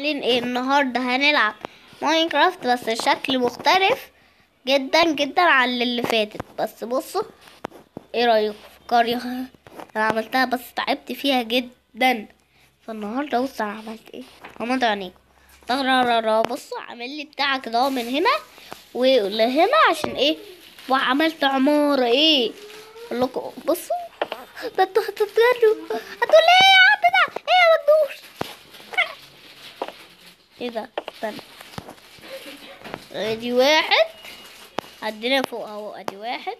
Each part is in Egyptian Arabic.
عاملين ايه النهارده هنلعب ماينكرافت بس الشكل مختلف جدا جدا عن اللي فاتت بس بصوا ايه رايكم في القريه انا عملتها بس تعبت فيها جدا فالنهارده بص انا عملت ايه غمض عينيكم طرررر بصوا عامل لي بتاع كده اهو من هنا ولهنا عشان ايه وعملت عماره ايه اقول لكم بصوا ده انتوا هتتجروا هتقول ايه يا عم ده ايه يا مجنون ايه ده استنى ادي واحد عدينا فوق اهو ادي واحد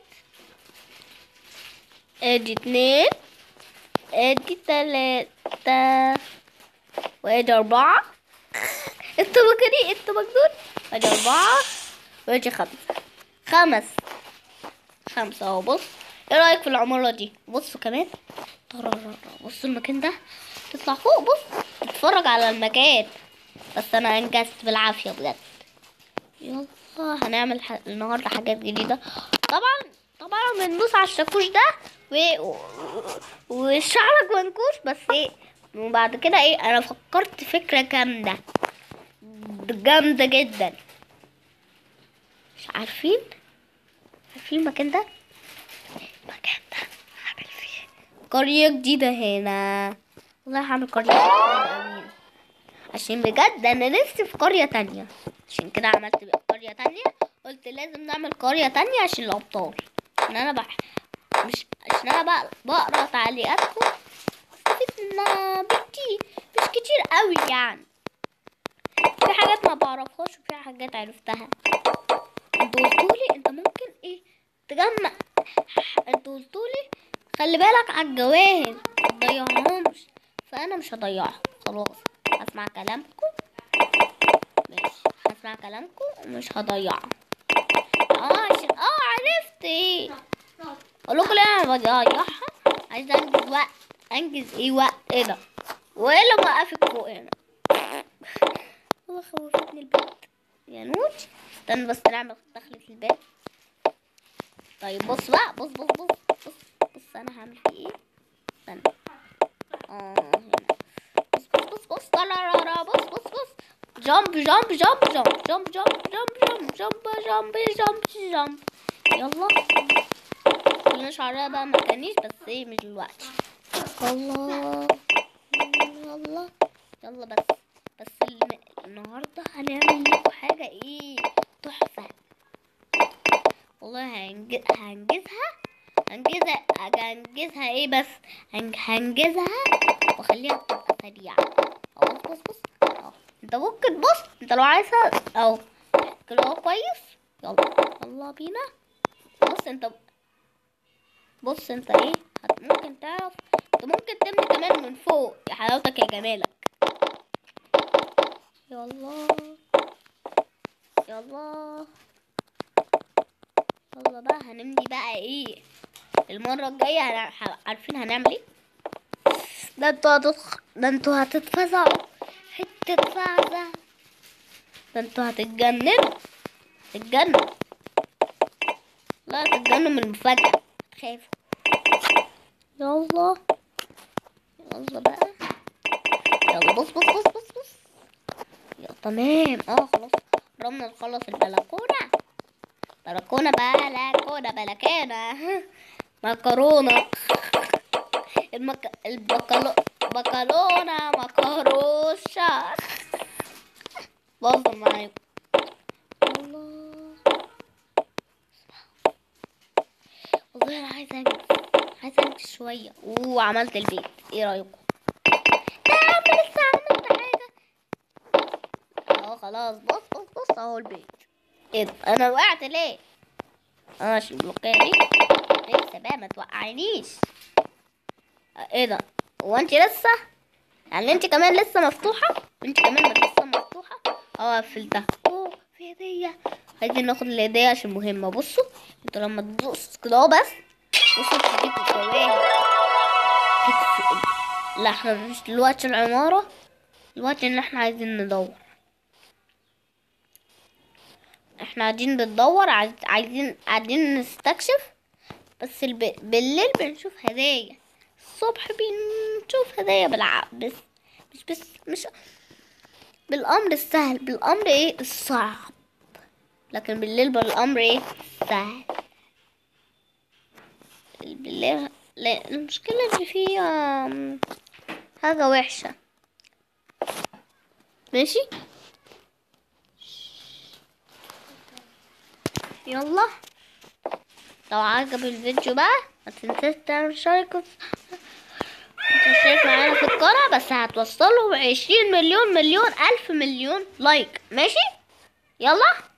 ادي اتنين ادي تلاتة وادي اربعة انت مكاني انت مجنون ادي اربعة وادي خمسة خمس خمسة اهو بص ايه رأيك في العمارة دي بصوا كمان طرررر. بصوا المكان ده تطلع فوق بص تتفرج على المكان بس انا انجزت بالعافية بجد يلا هنعمل ح... النهارده حاجات جديدة طبعا طبعا بندوس على الشاكوش ده و... و... وشعرك منكوش بس ايه وبعد كده ايه انا فكرت فكرة جامدة جامدة جدا مش عارفين عارفين المكان ده المكان ده هعمل فيه قرية جديدة هنا والله هعمل قرية جديدة أوي. عشان بجد انا نفسي في قرية تانية عشان كده عملت بقى قرية تانية قلت لازم نعمل قرية تانية عشان الابطال عشان انا بح... مش عشان انا بقى بقرا تعليقاتكم استفدت منها بكتير مش كتير قوي يعني في حاجات ما بعرفهاش وفي حاجات عرفتها انتوا قلتولي انت ممكن ايه تجمع انتوا قلتولي خلي بالك على الجواهر متضيعهمش فانا مش هضيعهم خلاص هسمع كلامكم ماشي هسمع كلامكم ومش هضيعهم اه عشان اه عرفت ايه اقول لكم ليه انا بضيعها عايز انجز وقت انجز ايه وقت ايه ده وايه اللي موقفك فوق هنا والله خوفتني البيت يا نوت استنى بس نعمل دخلة الباب طيب بص بقى بص بص بص بص بص انا هعمل فيه ايه استنى اه هنا بص بص بص بص طلع بص بص بص جامب جامب جامب جامب جامب جامب جامب جامب جامب جامب جامب جامب يلا كلنا شعرها بقى ما كانيش بس ايه مش دلوقتي الله يلا يلا بس بس الم- النهارده هنعمل لكم حاجه ايه تحفه والله هنج... هنجزها هنجزها هنجزها ايه بس هنج... هنجزها واخليها تبقى سريعه اهو بص بص بص اهو انت ممكن بص انت لو عايزها اهو كده اهو كويس يلا يلا بينا بص انت بص انت ايه هت- ممكن تعرف انت ممكن تبني كمان من فوق يا حلاوتك يا جمالك يلا يلا يلا بقى هنبني بقى ايه المرة الجاية هن- عارفين هنعمل ايه ده انتوا هتتخ... ده انتوا هتتفزعوا حتة فزع ده انتوا هتتجننوا تتجننوا لا تتجننوا من المفاجأة تخافوا يلا يلا بقى يلا بص بص بص بص بص يلا تمام اه خلاص قربنا نخلص البلكونة بلكونة بلكونة بلكونة مكرونة المك... البكالو... بكالونة مكروشة بفضل معاكم الله والله انا عايزة انجز عايزة انجز شوية وعملت البيت ايه رايكم لا يا عم لسه عملت حاجة اهو خلاص بص بص بص اهو البيت ايه ده انا وقعت ليه اه عشان البلوكية دي لسه بقى ما توقعنيش ايه ده هو انت لسه يعني انت كمان لسه مفتوحة وانت كمان لسه مفتوحة اه قفلتها اوه في هدية عايزين ناخد الهدية عشان مهمة بصوا انتوا لما تدوس كده اهو بس بصوا تجيبوا جواهر كتف- لا احنا مش دلوقتي العمارة دلوقتي ان احنا عايزين ندور احنا قاعدين بندور عايز- عايزين قاعدين نستكشف بس الب... بالليل بنشوف هدايا الصبح بنشوف هدايا بالعقل بس مش بس مش بالامر السهل بالامر ايه الصعب لكن بالليل بالامر ايه سهل بالليل لا المشكلة ان فيه آم، حاجة وحشة ماشي يلا لو عجب الفيديو بقى ما تنساش تعمل شارك تشترك معانا في القناة بس هتوصلوا عشرين مليون مليون ألف مليون لايك ماشي يلا